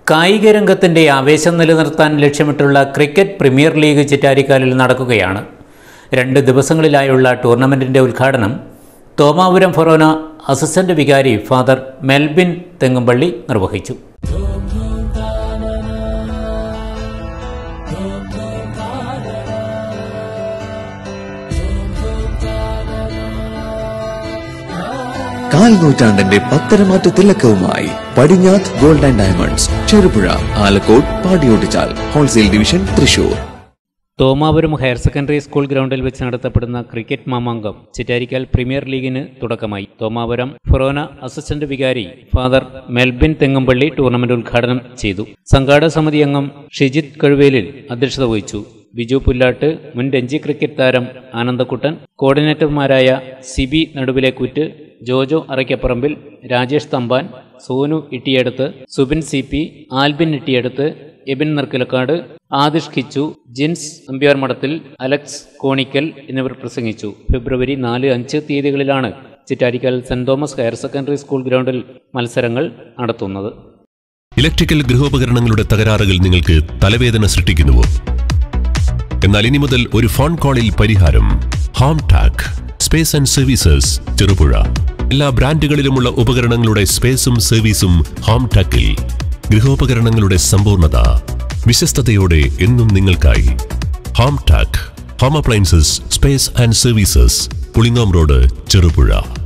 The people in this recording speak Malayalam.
കായിക രംഗത്തിന്റെ ആവേശം നിലനിർത്താൻ ലക്ഷ്യമിട്ടുള്ള ക്രിക്കറ്റ് പ്രീമിയർ ലീഗ് ചിറ്റാരിക്കാലിൽ നടക്കുകയാണ് രണ്ട് ദിവസങ്ങളിലായുള്ള ടൂർണമെന്റിന്റെ ഉദ്ഘാടനം തോമാപുരം ഫൊറോന അസിസ്റ്റന്റ് വികാരി ഫാദർ മെൽബിൻ തെങ്ങുംപള്ളി നിർവഹിച്ചു കാൽ നൂറ്റാണ്ടിന്റെ പത്തരമാറ്റ തിലക്കവുമായി Padinjath gold and diamonds Cherupuzha Alakode പാടിയോട്ടിച്ചാൽ wholesale division Thrissur Thomapuram higher secondary school ഗ്രൗണ്ടിൽ വെച്ച് നടത്തപ്പെടുന്ന ക്രിക്കറ്റ് മാമാങ്കം ചിറ്റാരിക്കാൽ പ്രീമിയർ ലീഗിന് തുടക്കമായി തോമാപുരം ഫൊറോന അസിസ്റ്റന്റ് വികാരി ഫാദർ മെൽബിൻ തെങ്ങുംപള്ളി ടൂർണമെന്റ് ഉദ്ഘാടനം ചെയ്തു സംഘാടക സമിതി അംഗം ഷിജിത് കഴുവേലിൽ അധ്യക്ഷത വഹിച്ചു ബിജു പുല്ലാട്ട് മുൻ രഞ്ജി ക്രിക്കറ്റ് താരം ആനന്ദക്കുട്ടൻ കോർഡിനേറ്റർമാരായ Siby Naduvilekkuttu Jojo Araykkaparambil Rajesh Thampan Sonu Ittiyaduthu Subin C P Albin Ittiyaduthu Ebin Narkilakkad Adish Khichu Jins Ambiyar Madathil Alex Konickal എന്നിവർ പ്രസംഗിച്ചു ഫെബ്രുവരി നാല് അഞ്ച് തീയതികളിലാണ് Chittarikkal Saint Thomas higher secondary school ഗ്രൗണ്ടിൽ മത്സരങ്ങൾ നടത്തുന്നത് ഇലക്ട്രിക്കൽ ഗൃഹോപകരണങ്ങളുടെ തകരാറുകൾ നിങ്ങൾക്ക് തലവേദന സൃഷ്ടിക്കുന്നുവോ എന്നാൽ ഇനി മുതൽ ഒരു ഫോൺ കോളിൽ പരിഹാരം home Tac space and services Cherupuzha എല്ലാ ബ്രാൻഡുകളിലുമുള്ള ഉപകരണങ്ങളുടെ സ്പേസും സർവീസും ഹോം ടാക്കിൽ ഗൃഹോപകരണങ്ങളുടെ സമ്പൂർണ്ണത വിശ്വസ്തയോടെ എന്നും നിങ്ങൾക്കായി home Tac home appliances space and services Pulingome road Cherupuzha